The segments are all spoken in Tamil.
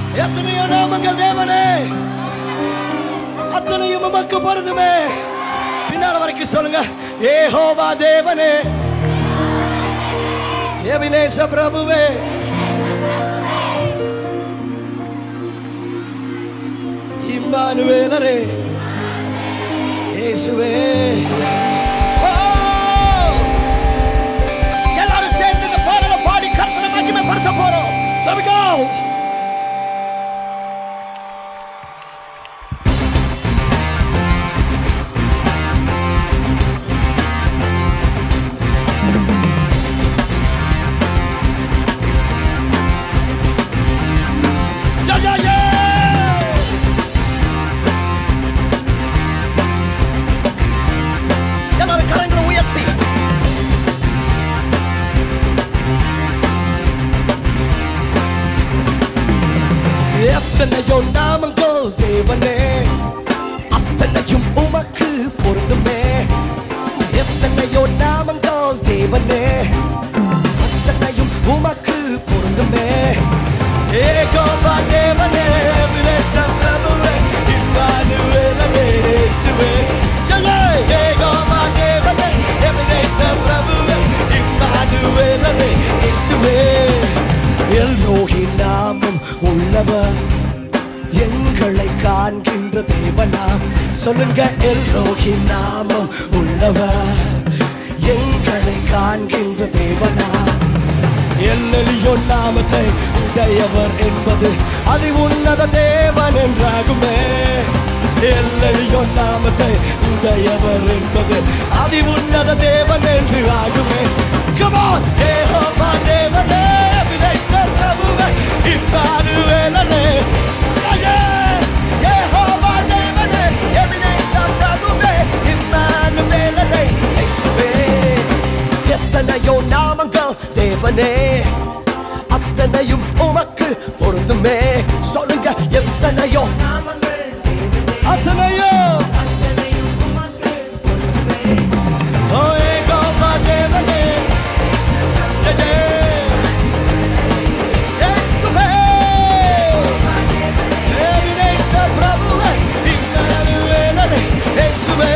எத்தனையோ நாமங்கள் தேவனே அத்தனையும் உமக்கு பொருந்துமே பின்னால வரைக்கும் சொல்லுங்க ஏஹோவா தேவனே எபினேச பிரபுவே இம்மானுவேலரே இயேசுவே ஓ! எல்லாரும் சேர்ந்து இந்த பாடலை பாடி கர்த்தனை மகிமைப்படுத்த போறோம் Let me go. Yeah, yeah, yeah! எல்லாரும் கரங்களை உயர்த்தி எத்தனையோ நாமங்கள் தேவனே அத்தனையும் உமக்கு பொருந்துமே எத்தனையோ நாமங்கள் தேவனே அத்தனையும் உமக்கு பொருந்துமே ஏகோபா தேவனே விலேச பிரபுவே இம்மானுவேலனே இயேசுவே யலே ஏகோபா தேவனே விலேச பிரபுவே இம்மானுவேலனே இயேசுவே எல்ரோஹி நாமம் உள்ளவர் எங்களை காண்கின்ற தேவனாம் சொல்லுங்க எல்ரோஹி நாமம் உள்ளவர் எங்களை காண்கின்ற தேவனாம் எல்லெலியோ நாமத்தை உடையவர் என்பது அது உன்னத தேவன் என்றாகுமே எல்லெலியோ நாமத்தை உடையவர் என்பது அது உன்னத தேவன் என்று ஆகுமே Come on, ஏகோவா தேவனே, விதைச்ச பிரபுவே, இம்மானுவேலனே. Yeah, yeah. ஏகோவா தேவனே, எபினேச பிரபுவே, இம்மானுவேலனே. இயேசுவே. எத்தனையோ நாமங்கள் தேவனே அத்தனையும் உமக்கு பொருந்துமே சொல்லுங்க எத்தனையோ அத்தனையோ ஓ ஏகோவா தேவனே Yeah, yeah. இயேசுவே. எபினேச பிரபுவே, இம்மானுவேலனே. இயேசுவே.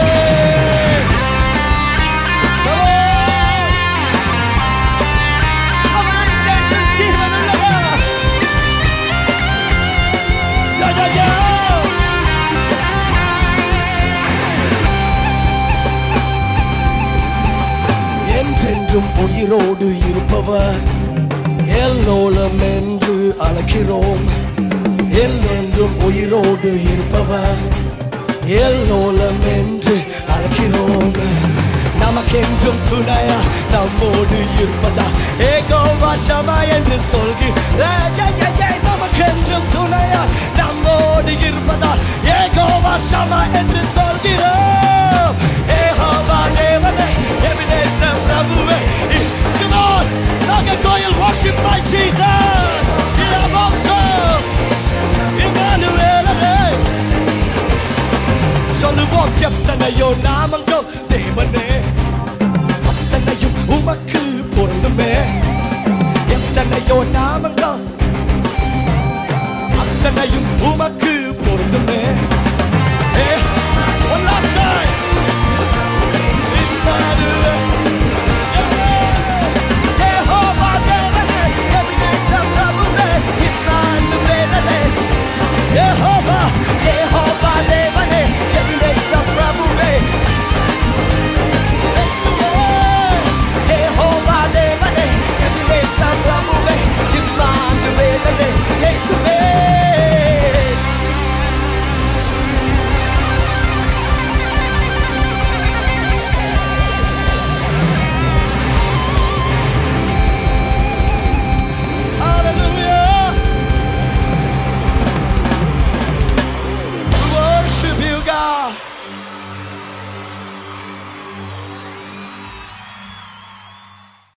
Come on. அவனை கேட்கும் ஜீவனுள்ளவர். யா, யா, யா. என்றென்றும் உயிரோடு இருப்பவர் எல்லோலம் என்று அழைக்கிறோம் என்றென்றும் உயிரோடு இருப்பவர் எல்லோலம் என்று அழைக்கிறோம் நமக்கென்றும் துணையா நம்மோடு இருப்பதா ஏகோவா சமா என்று சொல்கிறேன் நமக்கென்றும் துணையா நம்மோடு இருப்பதா ஏகோவா சமா என்று சொல்கிறோம் ஏகோவா தேவனே எபினேச பிரபுவே Come on, நாங்க கோயில் worship my Jesus Ilamoso Emmanuelே சொல்லுவோம் எத்தனையோ நாமங்கள் தேவனே அத்தனையும் உமக்கு பொருந்துமே எத்தனையோ நாமங்கள் அத்தனையும் உமக்கு பொருந்துமே